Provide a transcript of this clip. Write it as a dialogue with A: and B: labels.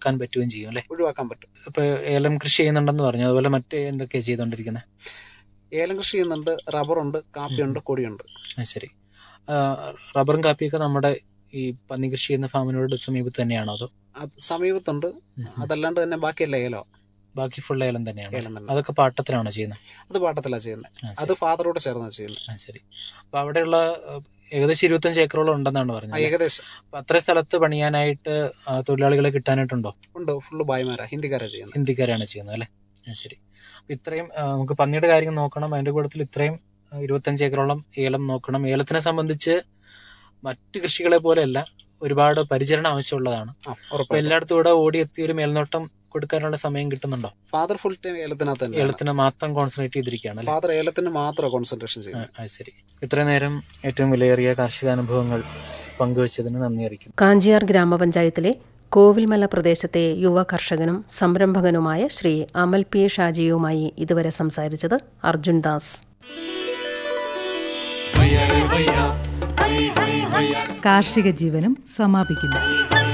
A: ഒഴിവാക്കാൻ പറ്റുകയും ചെയ്യും അല്ലേ
B: ഒഴിവാക്കാൻ പറ്റും
A: ഇപ്പൊ ഏലം കൃഷി ചെയ്യുന്നുണ്ടെന്ന് പറഞ്ഞു അതുപോലെ മറ്റ് എന്തൊക്കെയാണ് ചെയ്തുകൊണ്ടിരിക്കുന്നത്
B: ഏലം കൃഷി ചെയ്യുന്നുണ്ട് റബ്ബറുണ്ട് കാപ്പിയുണ്ട് കൊടിയുണ്ട്
A: ആ, ശരി ആ, റബ്ബറും കാപ്പിയൊക്കെ നമ്മുടെ ഈ പന്നി കൃഷി ചെയ്യുന്ന ഫാമിനോട് സമീപത്ത് തന്നെയാണോ അതോ
B: അത് സമീപത്തുണ്ട്
A: ഉം.
B: അതല്ലാണ്ട് തന്നെ ബാക്കിയല്ല ഏലോ
A: ബാക്കി ഫുൾ ഏലം തന്നെയാണോ
B: ഏലം തന്നെ
A: അതൊക്കെ പാട്ടത്തിലാണോ ചെയ്യുന്നത്
B: അത് പാട്ടത്തിലാണ് ചെയ്യുന്നത്
A: ആ,
B: അത്
A: ശരി.
B: ഫാദറോട് ചേർന്നാണ് ചെയ്യുന്നത്
A: ആ, ശരി അപ്പൊ അവിടെയുള്ള ആ, ഏകദേശം ഇരുപത്തഞ്ച് ഏക്കറോളം ഉണ്ടെന്നാണ്
B: ആ,
A: പറഞ്ഞത് അല്ലേ?
B: ഏകദേശം
A: അപ്പൊ അത്രയും സ്ഥലത്ത് പണിയാനായിട്ട് ആ, തൊഴിലാളികളെ കിട്ടാനായിട്ടുണ്ടോ
B: ഉണ്ട് ഫുള്ള് ബായ്മാരാ ഹിന്ദിക്കാരാ ചെയ്യുന്നത്
A: ഹിന്ദിക്കാരാണ് ചെയ്യുന്നത് അല്ലേ ആ, ശരി അപ്പൊ ഇത്രയും ആ, നമുക്ക് പന്നിയുടെ കാര്യം നോക്കണം അതിന്റെ കൂട്ടത്തിൽ ഇത്രയും ആ, ഇരുപത്തഞ്ച് ഏക്കറോളം ഏലം നോക്കണം ഏലത്തിനെ സംബന്ധിച്ച് മറ്റ് കൃഷികളെ പോലെയല്ല ഒരുപാട് പരിചരണം ആവശ്യമുള്ളതാണ്
B: ആ
A: അപ്പൊ
B: ഉറപ്പായിട്ടും
A: എല്ലായിടത്തും കൂടെ ഓടിയെത്തി ഒരു മേൽനോട്ടം കൊടുക്കാനുള്ള സമയം കിട്ടുന്നുണ്ടോ
B: ഫാദർ ഫുൾ ടൈം ഏലത്തിനകത്ത് തന്നെ
A: ഏലത്തിന് മാത്രം കോൺസെൻട്രേറ്റ് ചെയ്തിരിക്കുകയാണ് അല്ലേ
B: ഫാദർ ഏലത്തിന് മാത്രം കോൺസെൻട്രേഷൻ
A: ആ,
B: ചെയ്യുന്നത്
A: ആ, ശരി ഇത്രയും നേരം ഏറ്റവും വിലയേറിയ കാർഷിക അനുഭവങ്ങൾ പങ്കുവച്ചതിന് നന്ദി അറിയിക്കുന്നു
C: കാഞ്ചിയാർ ഗ്രാമപഞ്ചായത്തിലെ കോവിൽമല പ്രദേശത്തെ യുവ കർഷകനും സംരംഭകനുമായ ശ്രീ അമൽ പി ഷാജിയുമായി ഇതുവരെ സംസാരിച്ചത് അർജുൻ ദാസ്
D: കാർഷിക ജീവനം സമാപിക്കുന്നു